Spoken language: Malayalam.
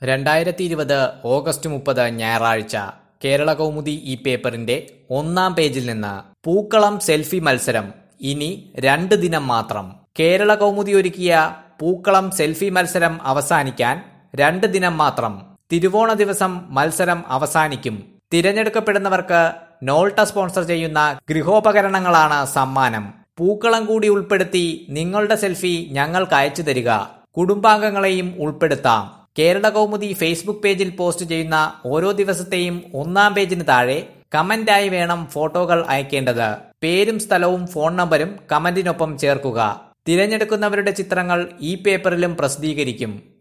രണ്ടായിരത്തി ഇരുപത് ഓഗസ്റ്റ് മുപ്പത് ഞായറാഴ്ച കേരള കൗമുദി ഈ പേപ്പറിന്റെ ഒന്നാം പേജിൽ നിന്ന് പൂക്കളം സെൽഫി മത്സരം ഇനി രണ്ട് ദിനം മാത്രം കേരള കൗമുദി ഒരുക്കിയ പൂക്കളം സെൽഫി മത്സരം അവസാനിക്കാൻ രണ്ട് ദിനം മാത്രം തിരുവോണ ദിവസം മത്സരം അവസാനിക്കും തിരഞ്ഞെടുക്കപ്പെടുന്നവർക്ക് നോൾട്ട സ്പോൺസർ ചെയ്യുന്ന ഗൃഹോപകരണങ്ങളാണ് സമ്മാനം പൂക്കളം കൂടി ഉൾപ്പെടുത്തി നിങ്ങളുടെ സെൽഫി ഞങ്ങൾക്ക് അയച്ചു തരിക കുടുംബാംഗങ്ങളെയും ഉൾപ്പെടുത്താം കേരള കൗമുദി ഫേസ്ബുക്ക് പേജിൽ പോസ്റ്റ് ചെയ്യുന്ന ഓരോ ദിവസത്തെയും ഒന്നാം പേജിന് താഴെ കമന്റായി വേണം ഫോട്ടോകൾ അയക്കേണ്ടത് പേരും സ്ഥലവും ഫോൺ നമ്പരും കമന്റിനൊപ്പം ചേർക്കുക തിരഞ്ഞെടുക്കുന്നവരുടെ ചിത്രങ്ങൾ ഈ പേപ്പറിലും പ്രസിദ്ധീകരിക്കും